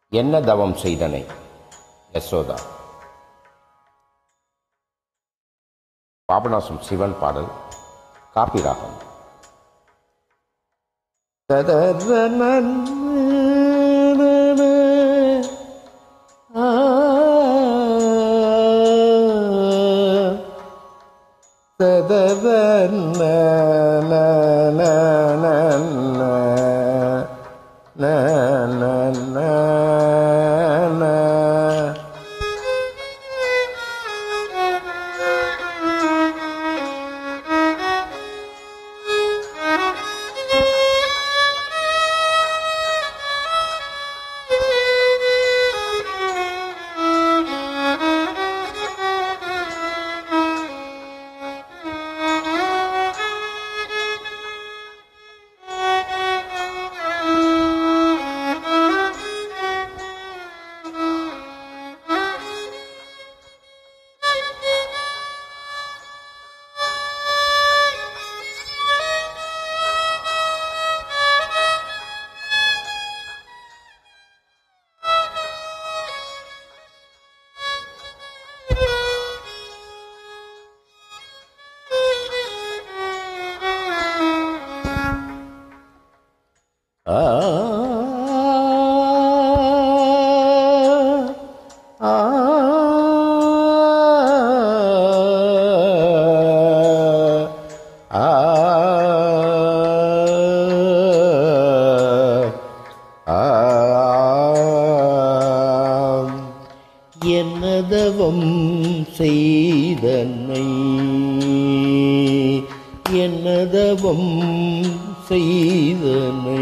என்ன தவம் செய்தனை யசோதா பாபநாசம் சிவன் பாடல் காப்பி ராகம் என்னதவம் செய்தனை என்னதவம் செய்தனை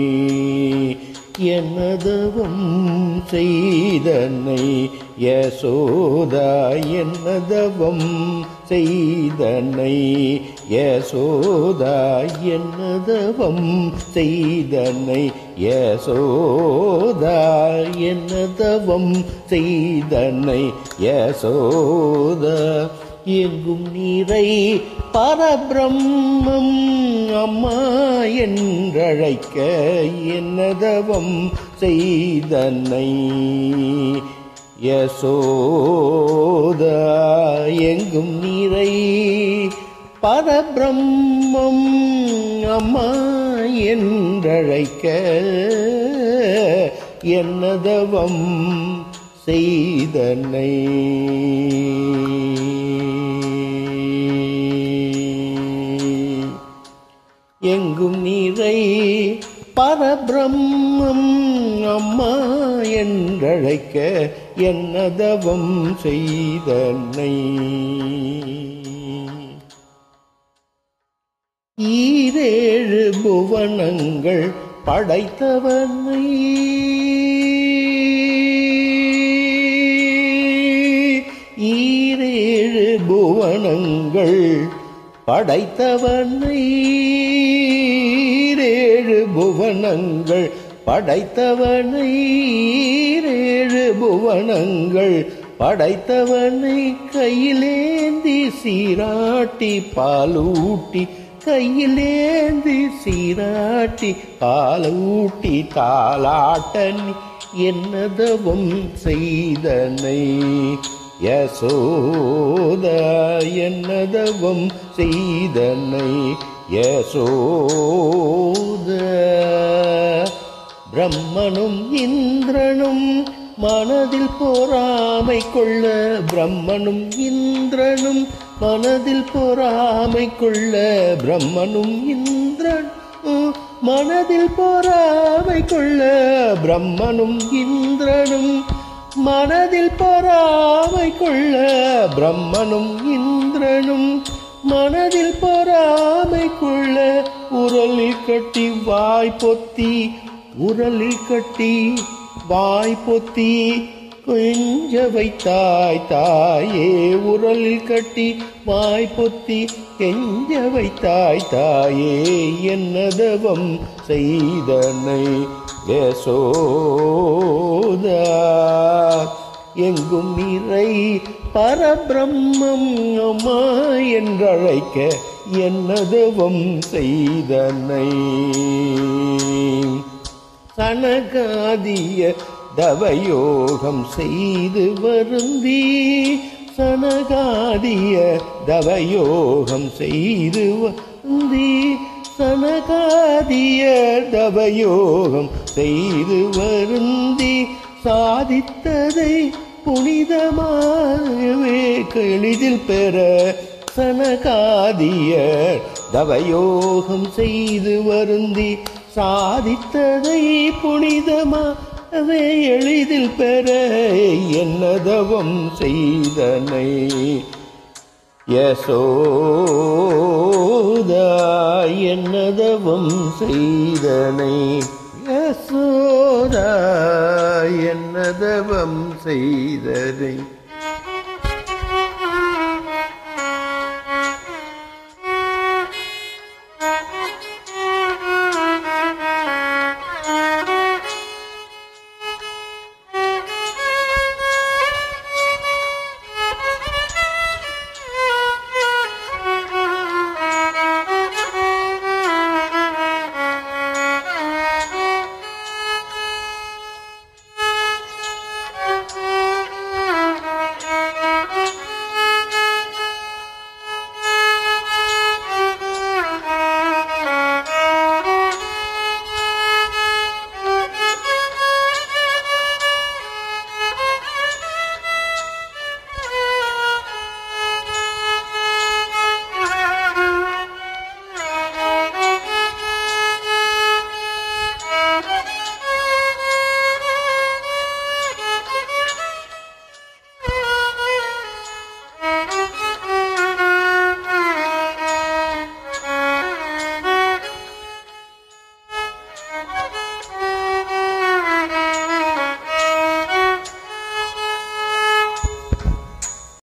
என்னதவம் செய்தனை யசோதா என்னதவம் செய்தனை யசோதா என்னதவம் செய்தனை யசோதா என்னதவம் செய்தனை யசோதா எங்கும் நீரை பரபிரம்மம் அம்மா என்றழைக்க என்னதவம் செய்தனை யசோதா எங்கும் நீரை பரபிரம்மம் அம்மா என்றழைக்க என்னதவம் செய்தனை எங்கும் நீரை பரபிரம்மம் அம்மா என்றழைக்க என்னதவம் செய்தனை ஈரேழு புவனங்கள் படைத்தவனை ஈரேழு புவனங்கள் படைத்தவனை ஈரேழு புவனங்கள் படைத்தவனை ஈரேழு புவனங்கள் படைத்தவனை கையிலேந்தி சீராட்டி பாலூட்டி கையிலேந்தி சீராட்டி பாலூட்டி தாலாட்டனி என்னதவம் செய்தனை யசோத என்னதவம் செய்தனை யசோத பிரம்மனும் இந்திரனும் மனதில் பொறாமை கொள்ள பிரம்மனும் இந்திரனும் மனதில் பொறாமை கொள்ள பிரம்மனும் இந்திரன் மனதில் பொறாமை கொள்ள பிரம்மனும் இந்திரனும் மனதில் பொறாமை கொள்ள பிரம்மனும் இந்திரனும் மனதில் பொறாமை கொள்ள உரலில் கட்டி வாய் பொத்தி உரலில் கட்டி வாய் பொத்தி கொஞ்ச வைத்தாய் தாயே உரலில் கட்டி வாய் பொத்தி கெஞ்ச வைத்தாய் தாயே என்னதவம் செய்தனை யசோதா எங்கும் இறை பரபிரம்மம் அம்மா என்றழைக்க என்னதவம் செய்தனை சனகாதிய தவயோகம் செய்து வருந்தி சனகாதிய தவயோகம் செய்து வருந்தி சனகாதிய தவயோகம் செய்து வருந்தி சாதித்ததை புனிதமாகவே எளிதில் பெற சனகாதிய தவயோகம் செய்து வருந்தி சாதித்ததை புனிதமாகவே எளிதில் பெற என்னதவம் செய்தனை யசோதா என்னதவம் செய்தனை யசோதா என்னதவம் செய்தனை